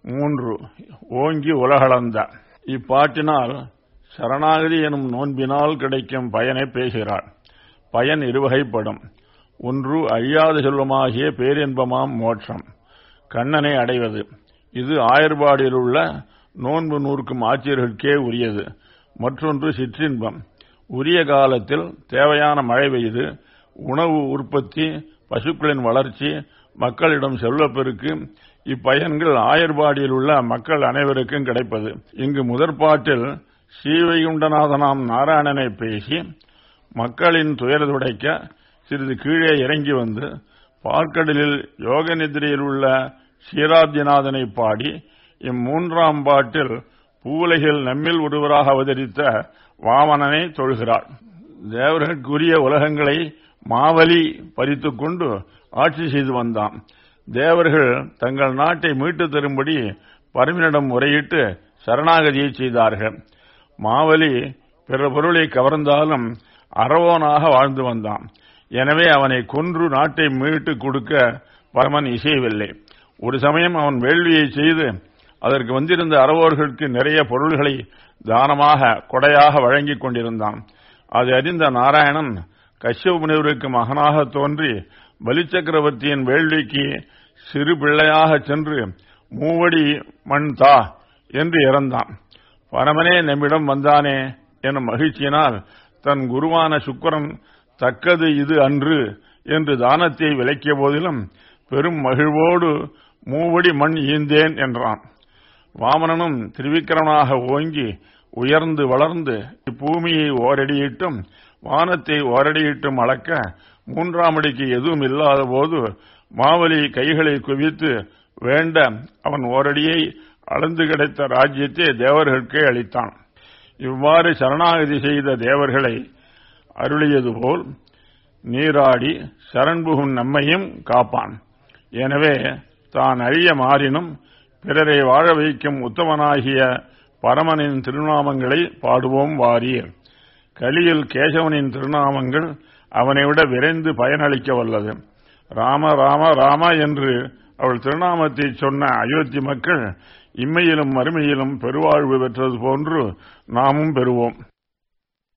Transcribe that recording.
மூன்று ஓங்கி உலகளந்த இப்பாட்டினால் சரணாகதி எனும் நோன்பினால் கிடைக்கும் பயனை பேசுகிறார் பயன் இருவகைப்படும் ஒன்று அழியாத செல்வமாகிய பேரின்பமாம் மோட்சம் கண்ணனை அடைவது இது ஆயர்பாடியில் உள்ள நோன்பு நூற்கும் ஆட்சியர்களுக்கே உரியது மற்றொன்று சிற்றின்பம் உரிய காலத்தில் தேவையான மழை பெய்து உணவு உற்பத்தி பசுக்களின் வளர்ச்சி மக்களிடம் செல்வப்பெருக்கு இப்பயன்கள் ஆயர்பாடியில் உள்ள மக்கள் அனைவருக்கும் கிடைப்பது இங்கு முதற்பாட்டில் ஸ்ரீவைகுண்டநாதனாம் நாராயணனை பேசி மக்களின் துயர துடைக்க சிறிது கீழே இறங்கி வந்து பார்க்கடலில் யோக நிதிரையில் உள்ள ஸ்ரீராப்திநாதனை பாடி இம்மூன்றாம் பாட்டில் பூவுலகில் நம்மில் ஒருவராக அவதரித்த வாமனனை தொழுகிறார் தேவர்களுக்குரிய உலகங்களை மாவலி பறித்துக் கொண்டு ஆட்சி செய்து வந்தான் தேவர்கள் தங்கள் நாட்டை மீட்டு தரும்படி பரமனிடம் முறையிட்டு சரணாகதியை செய்தார்கள் மாவலி பிற பொருளை கவர்ந்தாலும் அறவோனாக வாழ்ந்து வந்தான் எனவே அவனை கொன்று நாட்டை மீட்டு கொடுக்க பரமன் இசையவில்லை ஒரு சமயம் அவன் வேள்வியை செய்து அதற்கு வந்திருந்த அறவோர்களுக்கு நிறைய பொருள்களை தானமாக கொடையாக வழங்கிக் கொண்டிருந்தான் அதை அறிந்த நாராயணன் கஷ்யப முனிவருக்கு மகனாக தோன்றி பலி சக்கரவர்த்தியின் வேள்விக்கு சிறு பிள்ளையாக சென்று மூவடி மண் தா என்று இறந்தான் பரமனே நம்மிடம் வந்தானே எனும் மகிழ்ச்சியினால் தன் குருவான சுக்கரன் தக்கது இது அன்று என்று தானத்தை விலக்கிய போதிலும் பெரும் மகிழ்வோடு மூவடி மண் ஈந்தேன் என்றான் வாமனனும் திருவிக்கிரமனாக ஓங்கி உயர்ந்து வளர்ந்து இப்பூமியை ஓரடியிட்டும் வானத்தை ஓரடியிட்டும் அளக்க மூன்றாம் அடிக்கு எதுவும் இல்லாத போது மாவலி கைகளை குவித்து வேண்ட அவன் ஓரடியை அளந்து கிடைத்த ராஜ்யத்தை தேவர்களுக்கே அளித்தான் இவ்வாறு சரணாகதி செய்த தேவர்களை அருளியது போல் நீராடி சரண்புகும் நம்மையும் காப்பான் எனவே தான் அழிய மாறினும் பிறரை வாழ வைக்கும் உத்தமனாகிய பரமனின் திருநாமங்களை பாடுவோம் வாரீர் கலியில் கேசவனின் திருநாமங்கள் அவனை விட விரைந்து பயனளிக்க வல்லது ராம ராம ராம என்று அவள் திருநாமத்தை சொன்ன அயோத்தி மக்கள் இம்மையிலும் மறுமையிலும் பெருவாழ்வு பெற்றது போன்று நாமும் பெறுவோம்